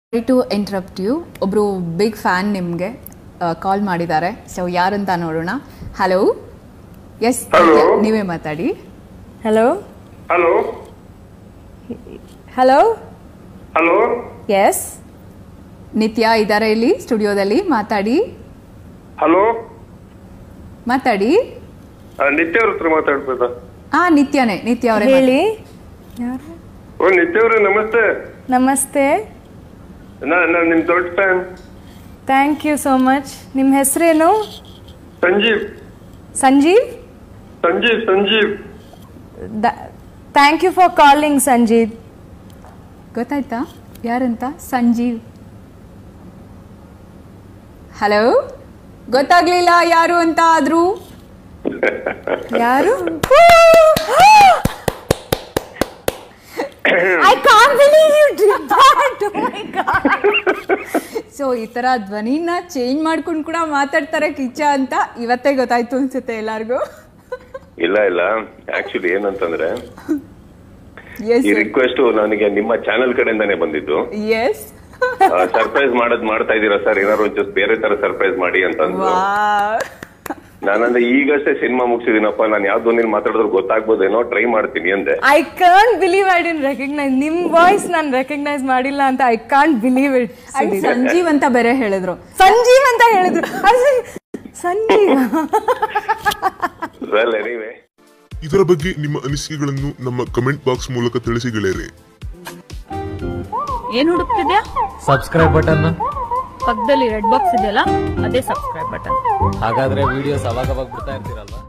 Sorry to interrupt you ಒಬ್ಬರು big fan ನಿಮಗೆ call ಮಾಡಿದ್ದಾರೆ ಸೊ ಯಾರಂತ ನೋಡೋಣ ಹಲೋ ಎಸ್ Hello. ನೀವೇ ಮಾತಾಡಿ hello hello hello hello yes Nithya ಇದ್ದಾರೆ ಇಲ್ಲಿ ಸ್ಟುಡಿಯೋದಲ್ಲಿ ಮಾತಾಡಿ ಹಲೋ ಮಾತಾಡಿ ನಿತ್ಯ ಅವ್ರ ಹತ್ರ ಮಾತಾಡ್ಬೋದಾ ಹಾ ನಿತ್ಯನೇ ನಿತ್ಯ ಅವರೇ ಹೇಳಿ ಯಾರು ಓ ನಿತ್ಯ ಅವ್ರೆ ನಮಸ್ತೆ ನಮಸ್ತೆ ನಾ ನಾನು ನಿಮ್ ದೊಡ್ಡ fan thank you so much ನಿಮ್ಮ ಹೆಸರೇನು Sanjeev Sanjeev Sanjeev Sanjeev thank you for calling Sanjeev ಗೊತ್ತಾಯ್ತಾ ಯಾರಂತ ಸಂಜೀವ್ ಹಲೋ ಗೊತ್ತಾಗ್ಲಿಲ್ಲ ಯಾರು ಅಂತ ಆದ್ರೂ ಯಾರು I can't believe you did that oh my god so ಈ ತರ ಧ್ವನಿನ ಚೇಂಜ್ ಮಾಡ್ಕೊಂಡು ಕೂಡ ಮಾತಾಡ್ತಾರೆ ಕಿಚ್ಚ ಅಂತ ಇವತ್ತೇ ಗೊತ್ತಾಯ್ತು ಅನ್ಸುತ್ತೆ ಎಲ್ಲಾರ್ಗೂ ಇಲ್ಲ ಇಲ್ಲ ಆಕ್ಚುಲಿ ಏನಂತಂದ್ರೆ ಎಸ್ ಈ ರಿಕ್ವೆಸ್ಟ್ ನನಗೆ ನಿಮ್ಮ ಚಾನೆಲ್ ಕಡೆಯಿಂದಾನೇ ಬಂದಿದ್ದು ಎಸ್ ಸರ್ಪ್ರೈಸ್ ಮಾಡೋದ್ ಮಾಡ್ತಾ ಇದೀರಾ ಸರ್ ಏನಾದ್ರು ಒಂಚೂರು ಬೇರೆ ತರ ಸರ್ಪ್ರೈಸ್ ಮಾಡಿ ಅಂತ ಅಂದ್ರು ನಾನಂದ್ರೆ ಈಗಷ್ಟೇ ಸಿನಿಮಾ ಮುಗಿಸಿದೀನಪ್ಪ ನಾನು ಯಾವ್ದು ನೀನ್ ಮಾತಾಡಿದ್ರು ಗೊತ್ತಾಗ್ಬೋದೇನೋ ಟ್ರೈ ಮಾಡ್ತೀನಿ ಅಂದೆ I can't believe I didn't recognise ನಿಮ್ ವಾಯ್ಸ್ ನಾನು ರೆಕಗ್ನೈಸ್ ಮಾಡಿಲ್ಲ ಅಂತ I can't believe it Sanjeev ಅಂತ ಬೇರೆ ಹೇಳಿದ್ರು ಸಂಜೀವ್ ಅಂತ ಹೇಳಿದ್ರು ಅದು ಸಂಜೀವ್ ವೆಲ್ ಎನಿವೆ ಇದರ ಬಗ್ಗೆ ನಿಮ್ಮ ಅನಿಸಿಕೆಗಳನ್ನು ನಮ್ಮ ಕಮೆಂಟ್ ಬಾಕ್ಸ್ ಮೂಲಕ ತಿಳಿಸಿ ಗೆಳೆಯರೆ ಏನ್ ಹುಡುಕ್ತಿದ್ಯಾ ಸಬ್ಸ್ಕ್ರೈಬ್ ಬಟನ್ ಪಕ್ಕದಲ್ಲಿ ರೆಡ್ ಬಾಕ್ಸ್ ಇದೆಯಲ್ಲ ಅದೇ ಸಬ್ಸ್ಕ್ರೈಬ್ ಬಟನ್ ಹಾಗಾದ್ರೆ ವಿಡಿಯೋಸ್ ಅವಾಗ ಅವಾಗ ಬಿಡ್ತಾ ಇರ್ತೀರಲ್ವಾ